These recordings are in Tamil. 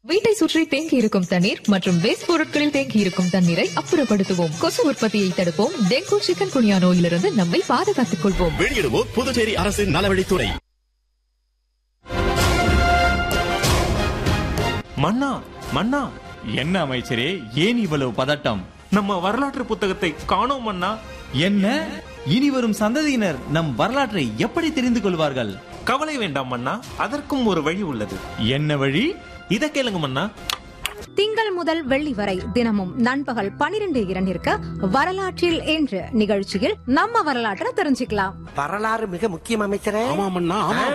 வீட்டை சுற்றி தேங்கி இருக்கும் தண்ணீர் மற்றும் வேஸ்ட் பொருட்களில் தேங்கி இருக்கும் தண்ணீரை அப்புறப்படுத்துவோம் கொசு உற்பத்தியை தடுப்போம் டெங்கு சிக்கன் குனியா நோயிலிருந்து நம்மை பாதுகாத்துக் கொள்வோம் வெளியிடுவோம் புதுச்சேரி அரசின் நலவழித்துறை மன்னா மன்னா என்ன அமைச்சரே ஏன் இவ்வளவு பதட்டம் நம்ம வரலாற்று புத்தகத்தை காணோம் மன்னா என்ன இனி வரும் சந்ததியினர் நம் வரலாற்றை எப்படி தெரிந்து கொள்வார்கள் கவலை வேண்டாம் மன்னா அதற்கும் ஒரு வழி உள்ளது என்ன வழி இத கேளுங்க மன்னா திங்கள் முதல் வெள்ளி வரை தினமும் நண்பகல் பனிரெண்டு இரண்டிற்கு வரலாற்றில் என்று நிகழ்ச்சியில் நம்ம வரலாற்றை தெரிஞ்சுக்கலாம் வரலாறு மிக முக்கியம் அமைச்சரே ஆமாமண்ணா ஆமா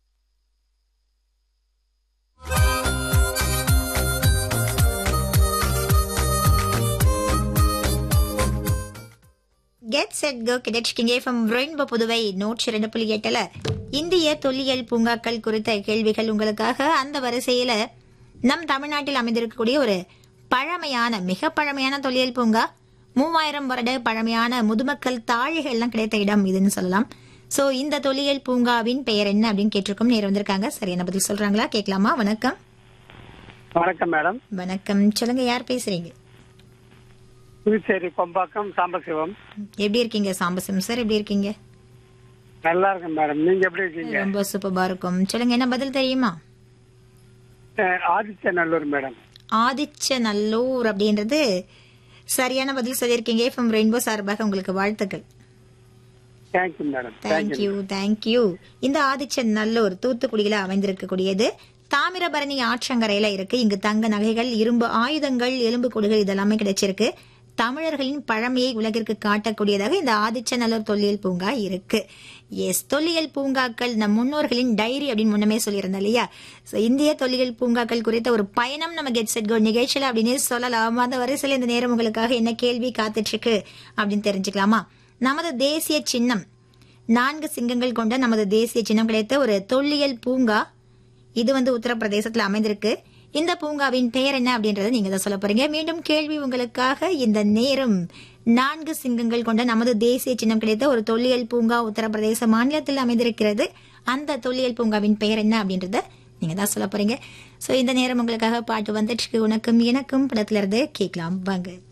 கெட் செட் கோ கிடைச்சிக்கிங்க ஃப்ரம் ரெயின்போ புதுவை நூற்றி ரெண்டு புள்ளி எட்டுல இந்திய தொல்லியல் பூங்காக்கள் குறித்த கேள்விகள் உங்களுக்காக அந்த வரிசையில நம் தமிழ்நாட்டில் அமைந்திருக்கக்கூடிய ஒரு பழமையான மிக பழமையான தொல்லியல் பூங்கா மூவாயிரம் வருட பழமையான முதுமக்கள் தாழிகள்லாம் கிடைத்த இடம் இதுன்னு சொல்லலாம் சோ இந்த தொல்லியல் பூங்காவின் பெயர் என்ன அப்படின்னு கேட்டிருக்கோம் நேரம் வந்திருக்காங்க சரியான பதில் சொல்றாங்களா கேட்கலாமா வணக்கம் வணக்கம் மேடம் வணக்கம் சொல்லுங்க யார் பேசுறீங்க புதுச்சேரி கொம்பாக்கம் சாம்பசிவம் எப்படி இருக்கீங்க சாம்பசிவம் சார் எப்படி இருக்கீங்க நல்லா இருக்கேன் மேடம் நீங்க எப்படி இருக்கீங்க ரொம்ப சூப்பரா இருக்கும் சொல்லுங்க என்ன பதில் தெரியுமா அஹ், ஆதித்யநல்லூர் மேடம் ஆதிச்சநல்லூர் அப்படின்றது சரியான பதில் சொல்லியிருக்கீங்க ஃப்ரம் ரெயின்போ சார்பாக உங்களுக்கு வாழ்த்துக்கள் thank you madam thank you thank you thank you இந்த ஆதிச்சநல்லூர் தூத்துக்குடியில அமைந்திருக்கக்கூடியது தாமிரபரணி ஆற்றங்கரையில இருக்கு இங்கு தங்க நகைகள் இரும்பு ஆயுதங்கள் எலும்பு கூடுகள் இதெல்லாமே கிடைச்சிருக்கு தமிழர்களின் பழமையை உலகிற்கு காட்டக்கூடியதாக இந்த ஆதிச்சநல்லூர் தொல்லியல் பூங்கா இருக்கு எஸ் தொல்லியல் பூங்காக்கள் நம் முன்னோர்களின் டைரி அப்படின்னு முன்னமே சொல்லியிருந்தேன் இல்லையா So, இந்திய தொல்லியல் பூங்காக்கள் குறித்த ஒரு பயணம் நம்ம கெட் செட் கோ நிகழ்ச்சியில் அப்படின்னு சொல்லலாம் அந்த வரிசையில் இந்த நேரம் உங்களுக்காக என்ன கேள்வி காத்துட்டு இருக்கு அப்படின்னு தெரிஞ்சுக்கலாமா நமது தேசிய சின்னம் நான்கு சிங்கங்கள் கொண்ட நமது தேசிய சின்னம் கிடைத்த ஒரு தொல்லியல் பூங்கா இது வந்து உத்தரப்பிரதேசத்துல அமைந்திருக்கு இந்த பூங்காவின் பெயர் என்ன அப்படின்றத நீங்க தான் சொல்ல போறீங்க மீண்டும் கேள்வி உங்களுக்காக இந்த நேரம் நான்கு சிங்கங்கள் கொண்ட நமது தேசிய சின்னம் கிடைத்த ஒரு தொல்லியல் பூங்கா உத்தரப்பிரதேச மாநிலத்தில் அமைந்திருக்கிறது அந்த தொல்லியல் பூங்காவின் பெயர் என்ன அப்படின்றத நீங்க தான் சொல்ல போறீங்க சோ இந்த நேரம் உங்களுக்காக பாட்டு வந்துட்டு இருக்கு. உனக்கும் எனக்கும் படத்துல இருந்து கேட்கலாம் வாங்க